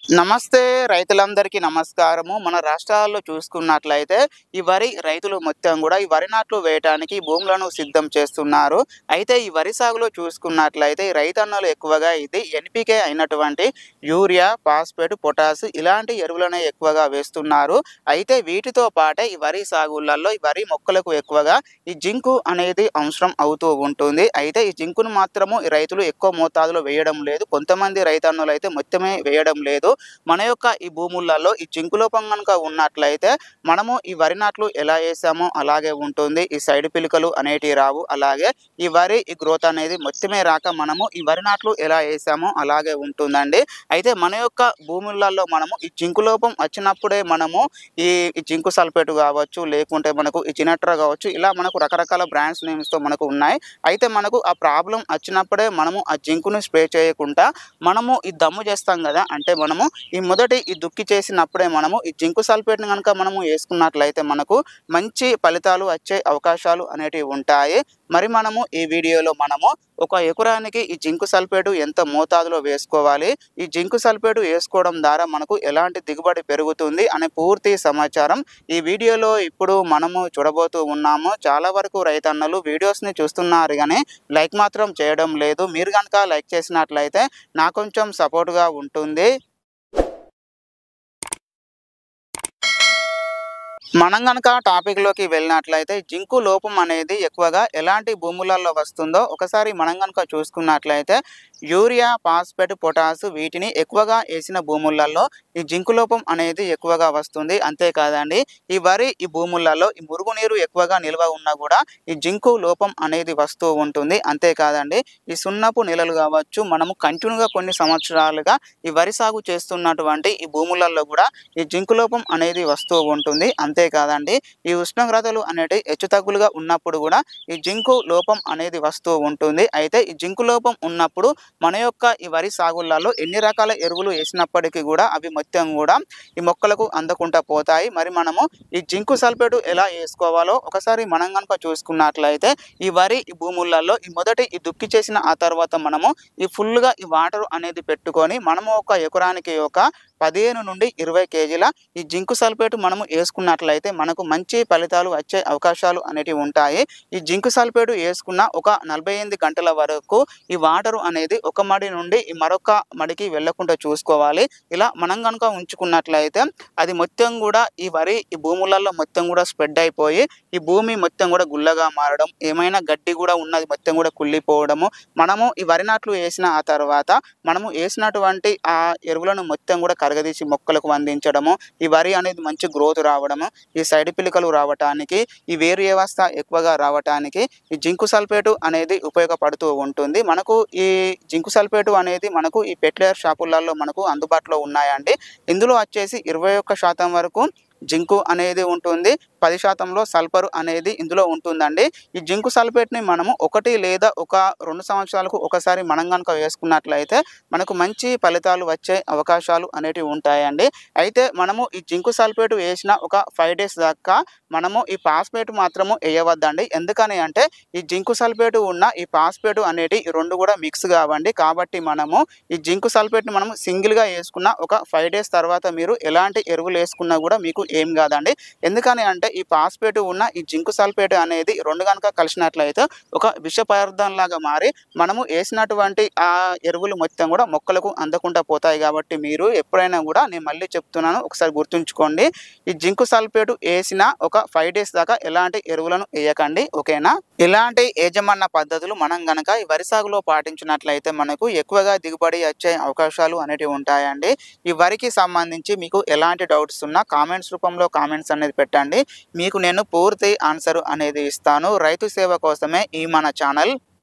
నమస్తే రైతులందరికీ నమస్కారము మన రాష్ట్రాల్లో చూసుకున్నట్లయితే ఈ వరి రైతులు మొత్తం కూడా ఈ వరి నాట్లు వేయడానికి భూములను సిద్ధం చేస్తున్నారు అయితే ఈ వరి సాగులో చూసుకున్నట్లయితే ఈ రైతన్నలు ఎక్కువగా ఇది ఎన్పికే అయినటువంటి యూరియా ఫాస్ఫేట్ పొటాస్ ఇలాంటి ఎరువులను ఎక్కువగా వేస్తున్నారు అయితే వీటితో పాటే ఈ వరి సాగులలో ఈ వరి మొక్కలకు ఎక్కువగా ఈ జింకు అనేది అవసరం అవుతూ ఉంటుంది అయితే ఈ జింకును మాత్రము ఈ రైతులు ఎక్కువ మోతాదులో వేయడం లేదు కొంతమంది రైతన్నులు అయితే మొత్తమే వేయడం లేదు మన యొక్క ఈ భూములలో ఈ జింకు లోపం కనుక ఉన్నట్లయితే మనము ఈ వరి నాట్లు ఎలా వేసామో అలాగే ఉంటుంది ఈ సైడ్ పిలుకలు అనేటివి రావు అలాగే ఈ వరి ఈ గ్రోత్ అనేది మొత్తమే రాక మనము ఈ వరి నాట్లు ఎలా వేసామో అలాగే ఉంటుందండి అయితే మన యొక్క భూములలో మనము ఈ జింకు లోపం వచ్చినప్పుడే మనము ఈ ఈ జింకు సల్ఫేట్ కావచ్చు లేకుంటే మనకు ఈ జినట్రా కావచ్చు ఇలా మనకు రకరకాల బ్రాండ్స్ నేమ్స్తో మనకు ఉన్నాయి అయితే మనకు ఆ ప్రాబ్లం వచ్చినప్పుడే మనము ఆ జింకును స్ప్రే చేయకుండా మనము ఈ దమ్ము చేస్తాం కదా అంటే మనము ఈ మొదటి ఈ దుక్కి చేసినప్పుడే మనము ఈ జింకు సల్ఫేట్ని కనుక మనము వేసుకున్నట్లయితే మనకు మంచి ఫలితాలు వచ్చే అవకాశాలు అనేటివి ఉంటాయి మరి మనము ఈ వీడియోలో మనము ఒక ఎకరానికి ఈ జింకు సల్ఫేటు ఎంత మోతాదులో వేసుకోవాలి ఈ జింకు సల్ఫేటు వేసుకోవడం ద్వారా మనకు ఎలాంటి దిగుబడి పెరుగుతుంది అనే పూర్తి సమాచారం ఈ వీడియోలో ఇప్పుడు మనము చూడబోతూ ఉన్నాము చాలా వరకు రైతన్నలు వీడియోస్ని చూస్తున్నారు కానీ లైక్ మాత్రం చేయడం లేదు మీరు కనుక లైక్ చేసినట్లయితే నాకు కొంచెం సపోర్ట్గా ఉంటుంది మనం కనుక టాపిక్లోకి వెళ్ళినట్లయితే జింకు లోపం అనేది ఎక్కువగా ఎలాంటి భూములలో వస్తుందో ఒకసారి మనం కనుక చూసుకున్నట్లయితే యూరియా ఫాస్ఫేట్ పొటాస్ వీటిని ఎక్కువగా వేసిన భూములలో ఈ జింకు లోపం అనేది ఎక్కువగా వస్తుంది అంతేకాదండి ఈ వరి ఈ భూములలో ఈ మురుగునీరు ఎక్కువగా నిల్వ ఉన్నా కూడా ఈ జింకు లోపం అనేది వస్తూ ఉంటుంది అంతేకాదండి ఈ సున్నపు నెలలు కావచ్చు మనము కంటిన్యూగా కొన్ని సంవత్సరాలుగా ఈ వరి సాగు చేస్తున్నటువంటి ఈ భూములలో కూడా ఈ జింకు లోపం అనేది వస్తూ ఉంటుంది అంతేకాదండి ఈ ఉష్ణోగ్రతలు అనేటి హెచ్చుతగ్గులుగా ఉన్నప్పుడు కూడా ఈ జింకు లోపం అనేది వస్తూ ఉంటుంది అయితే ఈ జింకు లోపం ఉన్నప్పుడు మన యొక్క ఈ వరి సాగులలో ఎన్ని రకాల ఎరువులు వేసినప్పటికీ కూడా అవి మొత్తం కూడా ఈ మొక్కలకు అందకుండా పోతాయి మరి మనము ఈ జింకు సల్ఫేటు ఎలా వేసుకోవాలో ఒకసారి మనం కనుక చూసుకున్నట్లయితే ఈ వరి ఈ భూములలో ఈ మొదటి ఈ దుక్కి చేసిన ఆ తర్వాత మనము ఈ ఫుల్గా ఈ వాటర్ అనేది పెట్టుకొని మనము ఒక ఎకరానికి ఒక పదిహేను నుండి ఇరవై కేజీల ఈ జింకు సల్ఫేట్ మనము వేసుకున్నట్లయితే మనకు మంచి ఫలితాలు వచ్చే అవకాశాలు అనేటివి ఉంటాయి ఈ జింకు సల్ఫేట్ వేసుకున్న ఒక నలభై ఎనిమిది గంటల వరకు ఈ వాటర్ అనేది ఒక మడి నుండి ఈ మరొక మడికి వెళ్లకుండా చూసుకోవాలి ఇలా మనం కనుక ఉంచుకున్నట్లయితే అది మొత్తం కూడా ఈ వరి ఈ భూములలో మొత్తం కూడా స్ప్రెడ్ అయిపోయి ఈ భూమి మొత్తం కూడా గుల్లగా మారడం ఏమైనా గడ్డి కూడా ఉన్నది మొత్తం కూడా కుళ్ళిపోవడము మనము ఈ వరి నాట్లు వేసిన ఆ తర్వాత మనము వేసినటువంటి ఆ ఎరువులను మొత్తం కూడా కరగదీసి మొక్కలకు అందించడము ఈ వరి అనేది మంచి గ్రోత్ రావడము ఈ సైడ్ పిలికలు రావటానికి ఈ వేరు వ్యవస్థ ఎక్కువగా రావటానికి ఈ జింకు సల్ఫేటు అనేది ఉపయోగపడుతూ ఉంటుంది మనకు ఈ జింకు సల్ఫేటు అనేది మనకు ఈ పెట్లేయర్ షాపులలో మనకు అందుబాటులో ఉన్నాయండి ఇందులో వచ్చేసి ఇరవై ఒక్క శాతం వరకు జింకు అనేది ఉంటుంది పది శాతంలో సల్ఫర్ అనేది ఇందులో ఉంటుందండి ఈ జింకు సల్ఫేట్ని మనము ఒకటి లేదా ఒక రెండు సంవత్సరాలకు ఒకసారి మనం కనుక వేసుకున్నట్లయితే మనకు మంచి ఫలితాలు వచ్చే అవకాశాలు అనేటివి ఉంటాయండి అయితే మనము ఈ జింకు సల్ఫేట్ వేసిన ఒక ఫైవ్ డేస్ దాకా మనము ఈ పాస్పేట్ మాత్రము వేయవద్దండి ఎందుకని అంటే ఈ జింకు సల్ఫేట్ ఉన్న ఈ పాస్పేట్ అనేటి ఈ రెండు కూడా మిక్స్ కావండి కాబట్టి మనము ఈ జింకు సల్ఫేట్ని మనము సింగిల్గా వేసుకున్న ఒక ఫైవ్ డేస్ తర్వాత మీరు ఎలాంటి ఎరువులు వేసుకున్నా కూడా మీకు ఏం కాదండి ఎందుకని అంటే ఈ పాస్పేట్ ఉన్న ఈ జింకు సల్ఫేట్ అనేది రెండు కనుక కలిసినట్లయితే ఒక విష పదార్థం లాగా మారి మనము వేసినటువంటి ఆ ఎరువులు మొత్తం కూడా మొక్కలకు అందకుండా పోతాయి కాబట్టి మీరు ఎప్పుడైనా కూడా నేను మళ్ళీ చెప్తున్నాను ఒకసారి గుర్తుంచుకోండి ఈ జింకు సల్ఫేట్ వేసిన ఒక ఫైవ్ డేస్ దాకా ఎలాంటి ఎరువులను వేయకండి ఓకేనా ఇలాంటి యజమాన్న పద్ధతులు మనం గనక ఈ వరి సాగులో పాటించినట్లయితే మనకు ఎక్కువగా దిగుబడి వచ్చే అవకాశాలు అనేటివి ఉంటాయండి ఈ వరికి సంబంధించి మీకు ఎలాంటి డౌట్స్ ఉన్నా కామెంట్స్ రూపంలో కామెంట్స్ అనేది పెట్టండి మీకు నేను పూర్తి ఆన్సర్ అనేది ఇస్తాను రైతు సేవ కోసమే ఈ మన ఛానల్